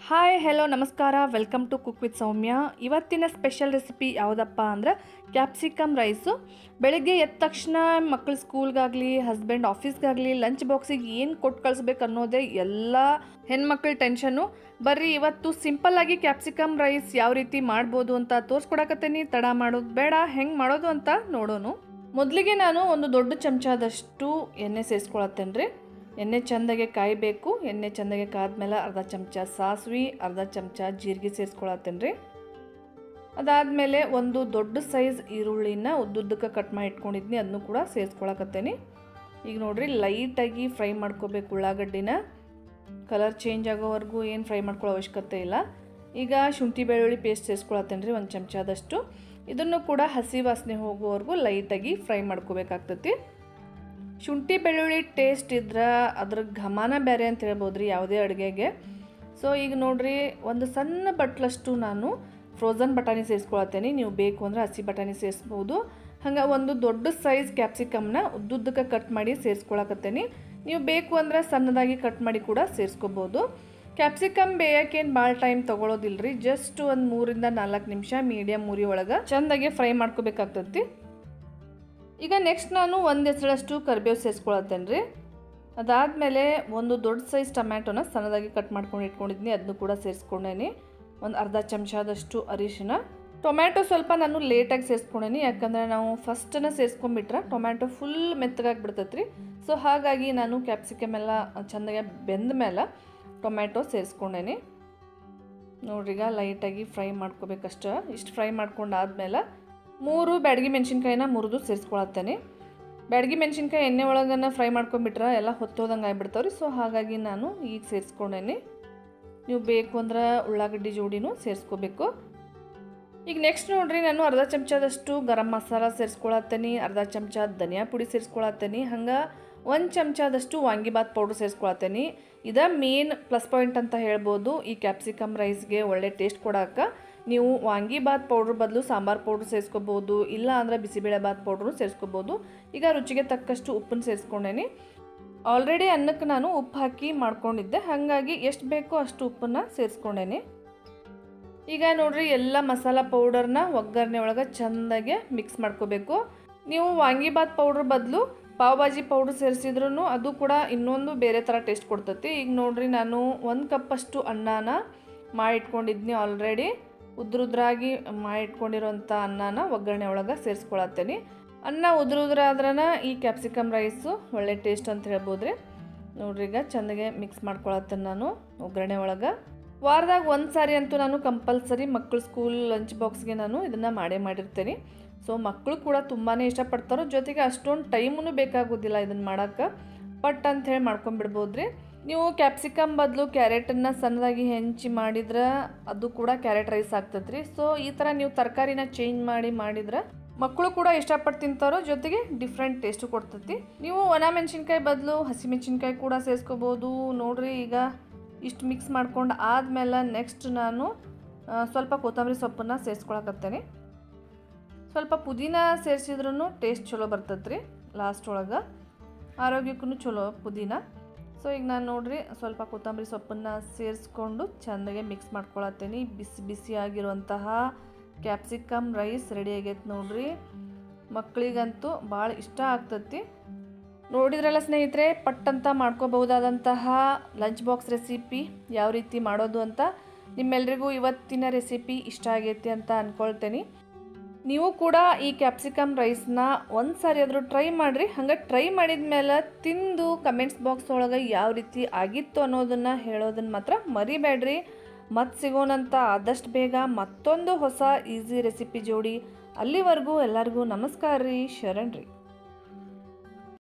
hi hello ನಮಸ್ಕಾರ welcome to cook with Soumya ಇವತ್ತಿನ special recipe ಯಾವುದಪ್ಪ ಅಂದ್ರೆ ಕ್ಯಾಪ್ಸಿಕಮ್ ರೈಸು ಬೆಳಿಗ್ಗೆ ಎದ್ದ ತಕ್ಷಣ ಮಕ್ಕಳು ಸ್ಕೂಲ್ಗಾಗಲಿ ಹಸ್ಬೆಂಡ್ ಆಫೀಸ್ಗಾಗಲಿ ಲಂಚ್ ಬಾಕ್ಸಿಗೆ ಏನು ಕೊಟ್ಟು ಕಳಿಸ್ಬೇಕು ಅನ್ನೋದೇ ಎಲ್ಲ ಹೆಣ್ಮಕ್ಳ ಟೆನ್ಷನ್ನು ಬರ್ರಿ ಇವತ್ತು ಸಿಂಪಲ್ಲಾಗಿ ಕ್ಯಾಪ್ಸಿಕಮ್ ರೈಸ್ ಯಾವ ರೀತಿ ಮಾಡ್ಬೋದು ಅಂತ ತೋರಿಸ್ಕೊಡಕತ್ತೀನಿ ತಡ ಮಾಡೋದು ಬೇಡ ಹೆಂಗೆ ಮಾಡೋದು ಅಂತ ನೋಡೋಣ ಮೊದಲಿಗೆ ನಾನು ಒಂದು ದೊಡ್ಡ ಚಮಚದಷ್ಟು ಎಣ್ಣೆ ಸೇರಿಸ್ಕೊಳತ್ತೇನೆ ರೀ ಎಣ್ಣೆ ಚೆಂದಾಗೆ ಕಾಯಬೇಕು ಎಣ್ಣೆ ಚೆಂದಾಗೆ ಕಾದ್ಮೇಲೆ ಅರ್ಧ ಚಮಚ ಸಾಸಿವೆ ಅರ್ಧ ಚಮಚ ಜೀರಿಗೆ ಸೇರಿಸ್ಕೊಳತ್ತೇನೆ ರೀ ಅದಾದಮೇಲೆ ಒಂದು ದೊಡ್ಡ ಸೈಜ್ ಈರುಳ್ಳಿನ ಉದ್ದುದ್ದಕ್ಕೆ ಕಟ್ ಮಾಡಿ ಇಟ್ಕೊಂಡಿದ್ನಿ ಅದನ್ನು ಕೂಡ ಸೇರಿಸ್ಕೊಳಕತ್ತೇನೆ ಈಗ ನೋಡ್ರಿ ಲೈಟಾಗಿ ಫ್ರೈ ಮಾಡ್ಕೋಬೇಕು ಉಳ್ಳಾಗಡ್ಡಿನ ಕಲರ್ ಚೇಂಜ್ ಆಗೋವರೆಗೂ ಏನು ಫ್ರೈ ಮಾಡ್ಕೊಳ್ಳೋ ಅವಶ್ಯಕತೆ ಇಲ್ಲ ಈಗ ಶುಂಠಿ ಬೆಳ್ಳುಳ್ಳಿ ಪೇಸ್ಟ್ ಸೇರಿಸ್ಕೊಳತ್ತೇನೆ ರೀ ಒಂದು ಚಮಚದಷ್ಟು ಇದನ್ನು ಕೂಡ ಹಸಿ ವಾಸನೆ ಹೋಗುವವರೆಗೂ ಲೈಟಾಗಿ ಫ್ರೈ ಮಾಡ್ಕೋಬೇಕಾಗ್ತೈತಿ ಶುಂಠಿ ಬೆಳ್ಳುಳ್ಳಿ ಟೇಸ್ಟ್ ಇದ್ರೆ ಅದ್ರ ಘಮನ ಬೇರೆ ಅಂತ ಹೇಳ್ಬೋದು ರೀ ಯಾವುದೇ ಅಡುಗೆಗೆ ಸೊ ಈಗ ನೋಡ್ರಿ ಒಂದು ಸಣ್ಣ ಬಟ್ಲಷ್ಟು ನಾನು ಫ್ರೋಝನ್ ಬಟಾಣಿ ಸೇರಿಸ್ಕೊಳತ್ತೇನೆ ನೀವು ಬೇಕು ಅಂದರೆ ಹಸಿ ಬಟಾಣಿ ಸೇರಿಸ್ಬೋದು ಹಂಗೆ ಒಂದು ದೊಡ್ಡ ಸೈಜ್ ಕ್ಯಾಪ್ಸಿಕಮ್ನ ಉದ್ದುದ್ದಕ್ಕೆ ಕಟ್ ಮಾಡಿ ಸೇರಿಸ್ಕೊಳಕತ್ತೇನೆ ನೀವು ಬೇಕು ಅಂದ್ರೆ ಸಣ್ಣದಾಗಿ ಕಟ್ ಮಾಡಿ ಕೂಡ ಸೇರಿಸ್ಕೋಬೋದು ಕ್ಯಾಪ್ಸಿಕಮ್ ಬೇಯೋಕ್ಕೇನು ಭಾಳ ಟೈಮ್ ತೊಗೊಳೋದಿಲ್ಲ ರೀ ಜಸ್ಟ್ ಒಂದು ಮೂರಿಂದ ನಾಲ್ಕು ನಿಮಿಷ ಮೀಡಿಯಮ್ ಮುರಿ ಒಳಗೆ ಚೆಂದಾಗಿ ಫ್ರೈ ಮಾಡ್ಕೋಬೇಕಾಗ್ತೈತಿ ಈಗ ನೆಕ್ಸ್ಟ್ ನಾನು ಒಂದು ಹೆಸರಷ್ಟು ಕರಿಬೇವು ಸೇರಿಸ್ಕೊಳತ್ತೇನೆ ರೀ ಅದಾದಮೇಲೆ ಒಂದು ದೊಡ್ಡ ಸೈಜ್ ಟೊಮ್ಯಾಟೊನ ಸಣ್ಣದಾಗಿ ಕಟ್ ಮಾಡ್ಕೊಂಡು ಇಟ್ಕೊಂಡಿದ್ನಿ ಅದನ್ನು ಕೂಡ ಸೇರಿಸ್ಕೊಂಡೇನಿ ಒಂದು ಅರ್ಧ ಚಮಚದಷ್ಟು ಅರಿಶಿನ ಟೊಮ್ಯಾಟೊ ಸ್ವಲ್ಪ ನಾನು ಲೇಟಾಗಿ ಸೇರಿಸ್ಕೊಂಡೇನಿ ಯಾಕಂದರೆ ನಾವು ಫಸ್ಟನ್ನು ಸೇರಿಸ್ಕೊಂಡ್ಬಿಟ್ರೆ ಟೊಮ್ಯಾಟೊ ಫುಲ್ ಮೆತ್ತಗಾಗ್ಬಿಡ್ತೈತೆ ರೀ ಸೊ ಹಾಗಾಗಿ ನಾನು ಕ್ಯಾಪ್ಸಿಕಮ್ ಎಲ್ಲ ಚೆಂದಾಗಿ ಬೆಂದ ಮೇಲೆ ಟೊಮ್ಯಾಟೊ ಸೇರಿಸ್ಕೊಂಡೇನಿ ನೋಡ್ರಿಗ ಲೈಟಾಗಿ ಫ್ರೈ ಮಾಡ್ಕೋಬೇಕಷ್ಟ ಇಷ್ಟು ಫ್ರೈ ಮಾಡ್ಕೊಂಡಾದ್ಮೇಲೆ ಮೂರು ಬ್ಯಾಡಗಿ ಮೆಣಸಿನ್ಕಾಯಿನ ಮುರಿದು ಸೇರಿಸ್ಕೊಳತ್ತೇನೆ ಬ್ಯಾಡಗಿ ಮೆಣಸಿನ್ಕಾಯಿ ಎಣ್ಣೆ ಒಳಗನ್ನ ಫ್ರೈ ಮಾಡ್ಕೊಂಬಿಟ್ರೆ ಎಲ್ಲ ಹೊತ್ತೋದಂಗೆ ಆಗಿಬಿಡ್ತಾವ್ರಿ ಸೊ ಹಾಗಾಗಿ ನಾನು ಈಗ ಸೇರಿಸ್ಕೊಂಡೇನಿ ನೀವು ಬೇಕು ಅಂದ್ರೆ ಉಳ್ಳಾಗಡ್ಡಿ ಜೋಡಿನೂ ಸೇರಿಸ್ಕೋಬೇಕು ಈಗ ನೆಕ್ಸ್ಟ್ ನೋಡ್ರಿ ನಾನು ಅರ್ಧ ಚಮಚದಷ್ಟು ಗರಂ ಮಸಾಲ ಸೇರಿಸ್ಕೊಳತ್ತೇನೆ ಅರ್ಧ ಚಮಚ ಧನಿಯಾ ಪುಡಿ ಸೇರಿಸ್ಕೊಳತ್ತೇನೆ ಹಂಗೆ ಒಂದು ಚಮಚದಷ್ಟು ವಾಂಗಿಬಾತ್ ಪೌಡ್ರ್ ಸೇರಿಸ್ಕೊಳತ್ತೇನೆ ಇದ ಮೇನ್ ಪ್ಲಸ್ ಪಾಯಿಂಟ್ ಅಂತ ಹೇಳ್ಬೋದು ಈ ಕ್ಯಾಪ್ಸಿಕಮ್ ರೈಸ್ಗೆ ಒಳ್ಳೆ ಟೇಸ್ಟ್ ಕೊಡೋಕೆ ನೀವು ವಾಂಗಿಬಾತ್ ಪೌಡ್ರ್ ಬದಲು ಸಾಂಬಾರು ಪೌಡ್ರ್ ಸೇರಿಸ್ಕೋಬೋದು ಇಲ್ಲ ಅಂದರೆ ಬಿಸಿಬೇಳೆ ಬಾತ್ ಪೌಡ್ರು ಸೇರಿಸ್ಕೋಬೋದು ಈಗ ರುಚಿಗೆ ತಕ್ಕಷ್ಟು ಉಪ್ಪನ್ನು ಸೇರಿಸ್ಕೊಂಡೇನಿ ಆಲ್ರೆಡಿ ಅನ್ನಕ್ಕೆ ನಾನು ಉಪ್ಪು ಹಾಕಿ ಮಾಡ್ಕೊಂಡಿದ್ದೆ ಹಾಗಾಗಿ ಎಷ್ಟು ಬೇಕೋ ಅಷ್ಟು ಉಪ್ಪನ್ನು ಸೇರಿಸ್ಕೊಂಡೇನಿ ಈಗ ನೋಡ್ರಿ ಎಲ್ಲ ಮಸಾಲ ಪೌಡರ್ನ ಒಗ್ಗರಣೆ ಒಳಗೆ ಚೆಂದಾಗೆ ಮಿಕ್ಸ್ ಮಾಡ್ಕೋಬೇಕು ನೀವು ವಾಂಗಿಬಾತ್ ಪೌಡ್ರ್ ಬದಲು ಪಾವ್ ಭಾಜಿ ಪೌಡ್ರ್ ಸೇರಿಸಿದ್ರೂ ಅದು ಕೂಡ ಇನ್ನೊಂದು ಬೇರೆ ಥರ ಟೇಸ್ಟ್ ಕೊಡ್ತೈತಿ ಈಗ ನೋಡ್ರಿ ನಾನು ಒಂದು ಕಪ್ಪಷ್ಟು ಅನ್ನನ ಮಾಡಿಟ್ಕೊಂಡಿದ್ನಿ ಆಲ್ರೆಡಿ ಉದ್ರುದ್ರಾಗಿ ಮಾಡಿಟ್ಕೊಂಡಿರೋಂಥ ಅನ್ನನ ಒಗ್ಗರಣೆ ಒಳಗೆ ಸೇರಿಸ್ಕೊಳತ್ತೇನೆ ಅನ್ನ ಉದ್ರುದ್ರಾದ್ರನ ಈ ಕ್ಯಾಪ್ಸಿಕಮ್ ರೈಸು ಒಳ್ಳೆ ಟೇಸ್ಟ್ ಅಂತ ಹೇಳ್ಬೋದು ರೀ ನೋಡ್ರಿ ಈಗ ಚೆಂದಾಗೆ ಮಿಕ್ಸ್ ಮಾಡ್ಕೊಳತ್ತೇನೆ ನಾನು ಒಗ್ಗರಣೆ ಒಳಗೆ ವಾರದಾಗ ಒಂದು ಸಾರಿ ಅಂತೂ ನಾನು ಕಂಪಲ್ಸರಿ ಮಕ್ಕಳು ಸ್ಕೂಲ್ ಲಂಚ್ ಬಾಕ್ಸ್ಗೆ ನಾನು ಇದನ್ನು ಮಾಡೇ ಮಾಡಿರ್ತೇನೆ ಸೊ ಮಕ್ಕಳು ಕೂಡ ತುಂಬಾ ಇಷ್ಟಪಡ್ತಾರೋ ಜೊತೆಗೆ ಅಷ್ಟೊಂದು ಟೈಮೂ ಬೇಕಾಗೋದಿಲ್ಲ ಇದನ್ನು ಮಾಡೋಕ್ಕೆ ಪಟ್ ಅಂತ ಹೇಳಿ ಮಾಡ್ಕೊಂಬಿಡ್ಬೋದು ರೀ ನೀವು ಕ್ಯಾಪ್ಸಿಕಮ್ ಬದಲು ಕ್ಯಾರೆಟನ್ನು ಸಣ್ಣದಾಗಿ ಹೆಂಚಿ ಮಾಡಿದ್ರೆ ಅದು ಕೂಡ ಕ್ಯಾರೆಟ್ ರೈಸ್ ಆಗ್ತದೆ ರೀ ಸೊ ಈ ಥರ ನೀವು ತರಕಾರಿನ ಚೇಂಜ್ ಮಾಡಿ ಮಾಡಿದ್ರೆ ಮಕ್ಕಳು ಕೂಡ ಇಷ್ಟಪಟ್ಟು ತಿಂತಾರೋ ಜೊತೆಗೆ ಡಿಫ್ರೆಂಟ್ ಟೇಸ್ಟು ಕೊಡ್ತೈತಿ ನೀವು ಒಣ ಮೆಣಸಿನ್ಕಾಯಿ ಬದಲು ಹಸಿ ಮೆಣಸಿನ್ಕಾಯಿ ಕೂಡ ಸೇರಿಸ್ಕೋಬೋದು ನೋಡ್ರಿ ಈಗ ಇಷ್ಟು ಮಿಕ್ಸ್ ಮಾಡ್ಕೊಂಡು ಆದಮೇಲೆ ನೆಕ್ಸ್ಟ್ ನಾನು ಸ್ವಲ್ಪ ಕೊತ್ತಂಬರಿ ಸೊಪ್ಪನ್ನು ಸೇರಿಸ್ಕೊಳಕತ್ತೇನೆ ಸ್ವಲ್ಪ ಪುದೀನ ಸೇರಿಸಿದ್ರೂ ಟೇಸ್ಟ್ ಚಲೋ ಬರ್ತೈತೆ ರೀ ಲಾಸ್ಟ್ ಒಳಗೆ ಆರೋಗ್ಯಕ್ಕೂ ಚಲೋ ಪುದೀನ ಸೊ ಈಗ ನಾನು ನೋಡ್ರಿ ಸ್ವಲ್ಪ ಕೊತ್ತಂಬರಿ ಸೊಪ್ಪನ್ನು ಸೇರಿಸ್ಕೊಂಡು ಚೆಂದಾಗೆ ಮಿಕ್ಸ್ ಮಾಡ್ಕೊಳತ್ತೇನೆ ಬಿಸಿ ಬಿಸಿಯಾಗಿರುವಂತಹ ಕ್ಯಾಪ್ಸಿಕಮ್ ರೈಸ್ ರೆಡಿ ಆಗೈತೆ ನೋಡ್ರಿ ಮಕ್ಕಳಿಗಂತೂ ಭಾಳ ಇಷ್ಟ ಆಗ್ತೈತಿ ನೋಡಿದ್ರಲ್ಲ ಸ್ನೇಹಿತರೆ ಪಟ್ಟಂತ ಮಾಡ್ಕೋಬಹುದಾದಂತಹ ಲಂಚ್ ಬಾಕ್ಸ್ ರೆಸಿಪಿ ಯಾವ ರೀತಿ ಮಾಡೋದು ಅಂತ ನಿಮ್ಮೆಲ್ರಿಗೂ ಇವತ್ತಿನ ರೆಸಿಪಿ ಇಷ್ಟ ಆಗೈತಿ ಅಂತ ಅಂದ್ಕೊಳ್ತೇನೆ ನೀವು ಕೂಡ ಈ ಕ್ಯಾಪ್ಸಿಕಮ್ ರೈಸ್ನ ಒಂದು ಸಾರಿ ಆದರೂ ಟ್ರೈ ಮಾಡಿರಿ ಹಂಗೆ ಟ್ರೈ ಮಾಡಿದ ಮೇಲೆ ತಿಂದು ಕಮೆಂಟ್ಸ್ ಬಾಕ್ಸ್ ಒಳಗೆ ಯಾವ ರೀತಿ ಆಗಿತ್ತು ಅನ್ನೋದನ್ನು ಹೇಳೋದನ್ನು ಮಾತ್ರ ಮರಿಬೇಡ್ರಿ ಮತ್ತೆ ಸಿಗೋಣಂತ ಆದಷ್ಟು ಬೇಗ ಮತ್ತೊಂದು ಹೊಸ ಈಸಿ ರೆಸಿಪಿ ಜೋಡಿ ಅಲ್ಲಿವರೆಗೂ ಎಲ್ಲರಿಗೂ ನಮಸ್ಕಾರ ರೀ ಶರಣ್ ರೀ